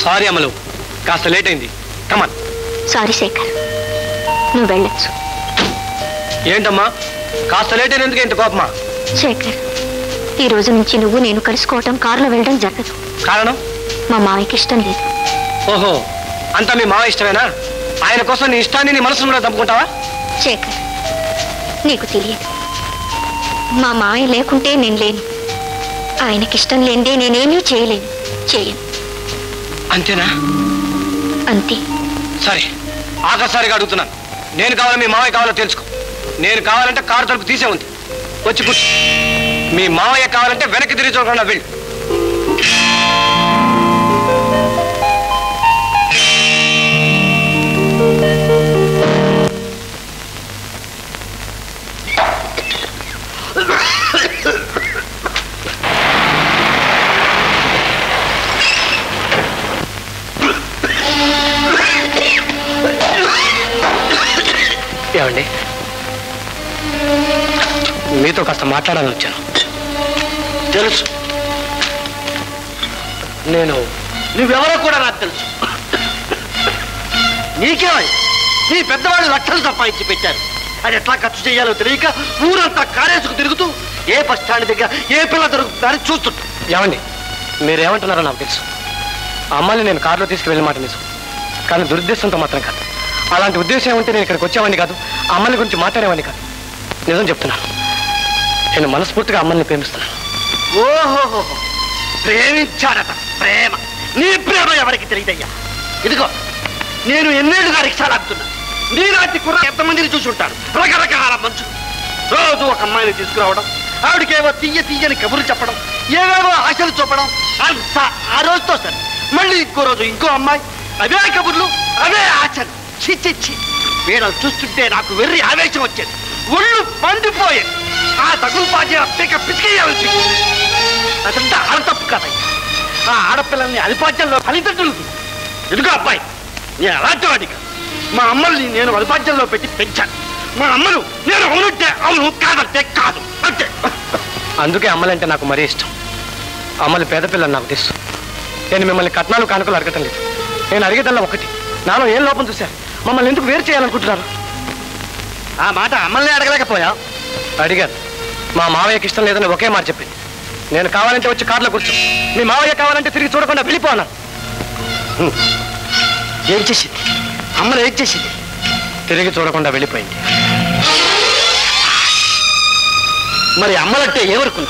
sorry అమలు కాస్త late అయింది కమన్ సారీ శేఖర్ నువ్వు వెళ్ళొచ్చు ఏంటమ్మా కాస్త లేట్ అయినందుకు ఇంత కోపమా శేఖర్ ఈ రోజు నుంచి నువ్వు నేను కలుసుకోవటం కారులో వెళ్ళడం జరగదు కారణం మా మావయ్యకి ఇష్టం లేదు ఓహో అంతా మీ మావ ఇష్టమేనా ఆయన కోసం నీ ఇష్టాన్ని నీ మనసును కూడా చంపుకుంటావా శేఖర్ నీకు తెలియదు మా మావయ్య లేకుంటే నేను లేను ఆయనకిష్టం లేనిదే నేనేమీ చేయలేను చేయను అంతేనా అంతే సరే ఆఖరిసారిగా అడుగుతున్నాను నేను కావాలా మీ మావయ్య కావాలో తెలుసుకో నేను కావాలంటే కారు తలుపు తీసే ఉంది వచ్చి కూర్చో మీ మావయ్య కావాలంటే వెనక్కి తిరిగి చూడకుండా వెళ్ళు ఏమండి మీతో కాస్త మాట్లాడాలని వచ్చాను తెలుసు నేను నువ్వెవరో కూడా నాకు తెలుసు నీకేమై నీ పెద్దవాళ్ళు లక్షలు సంపాదించి పెట్టారు అది ఎట్లా ఖర్చు చేయాలో తెలియక ఊరంతా కారేసుకు తిరుగుతూ ఏ బస్ స్టాండ్ దగ్గర ఏ పిల్ల దొరుకుతుందని చూస్తుంటా ఏమండి మీరేమంటున్నారో నాకు తెలుసు అమ్మాయిని నేను కారులో తీసుకువెళ్ళిన మాట నిజం కానీ దురుద్దేశంతో మాత్రం కాదు అలాంటి ఉద్దేశం ఉంటే నేను ఇక్కడికి వచ్చేవాడిని కాదు అమ్మాయిని గురించి మాట్లాడేవాడిని కాదు నిజం చెప్తున్నాను నేను మనస్ఫూర్తిగా అమ్మాయిని ప్రేమిస్తున్నాను ఓహో ప్రేమించాడట ప్రేమ నీ ప్రేమ ఎవరికి తెలియదయ్యా ఇదిగో నేను ఎన్నేళ్ళుగా రిక్షా లాగుతున్నా నీలాంటి కుర్ర ఎంతమందిని చూసి ఉంటాను రకరకాల మంచు రోజు ఒక అమ్మాయిని తీసుకురావడం ఆవిడకేవో తీయ తీయని కబుర్లు చెప్పడం ఏవేవో ఆశలు చూపడం అంతా ఆ రోజుతో సరే మళ్ళీ ఇంకో రోజు ఇంకో అమ్మాయి అవే కబుర్లు అవే ఆశలు చి చి చి వీళ్ళని చూస్తుంటే నాకు వెర్రి ఆవేశం వచ్చేది ఒళ్ళు పండిపోయేది ఆ తగులు పాచే పిక పిసికేయాల్సి అదంతా ఆడ తప్పు కదయ్యా ఆ ఆడపిల్లల్ని అలిపాద్యంలో ఫలితంతులు ఇదిగో అబ్బాయి నేను అలాంటి వాడిని కాదు మా అమ్మల్ని నేను అలిపాద్యంలో పెట్టి పెంచాను మా అమ్మను నేను అవునంటే అవును కాదంటే కాదు అంతే అందుకే అమ్మలంటే నాకు మరీ ఇష్టం అమ్మలు పేద పిల్లని నాకు తెలుసు నేను మిమ్మల్ని కట్నాలు కానుకలు అడగటం లేదు నేను అడిగేదల్లా ఒకటి నాలో ఏం లోపం చూశారు మమ్మల్ని ఎందుకు వేరు చేయాలనుకుంటున్నారు ఆ మాట అమ్మల్ని అడగలేకపోయా అడిగాను మా మావయ్యకి ఇష్టం లేదని ఒకే మాట చెప్పింది నేను కావాలంటే వచ్చి కార్లో కూర్చో మీ మావయ్య కావాలంటే తిరిగి చూడకుండా వెళ్ళిపో అన్నాను ఏం చేసింది అమ్మలు ఏం చేసింది తిరిగి చూడకుండా వెళ్ళిపోయింది మరి అమ్మలంటే ఏమనుకున్నా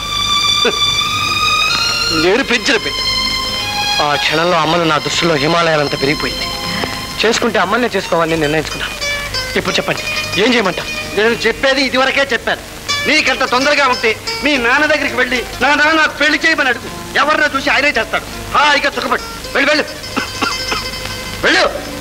నేను పెంచిన బిడ్డ ఆ క్షణంలో అమ్మలు నా దృష్టిలో హిమాలయాలంత పెరిగిపోయింది చేసుకుంటే అమ్మల్ని చేసుకోవాలని నిర్ణయించుకున్నాను ఇప్పుడు చెప్పండి ఏం చేయమంటారు నేను చెప్పేది ఇదివరకే చెప్పాను నీకంత తొందరగా ఉంటే మీ నాన్న దగ్గరికి వెళ్ళి నా నాన్న నాకు పెళ్లి చేయమని అడుగు ఎవరినో చూసి ఆయనే చేస్తాడు హాయిగా చుక్కబట్టు వెళ్ళు వెళ్ళు వెళ్ళు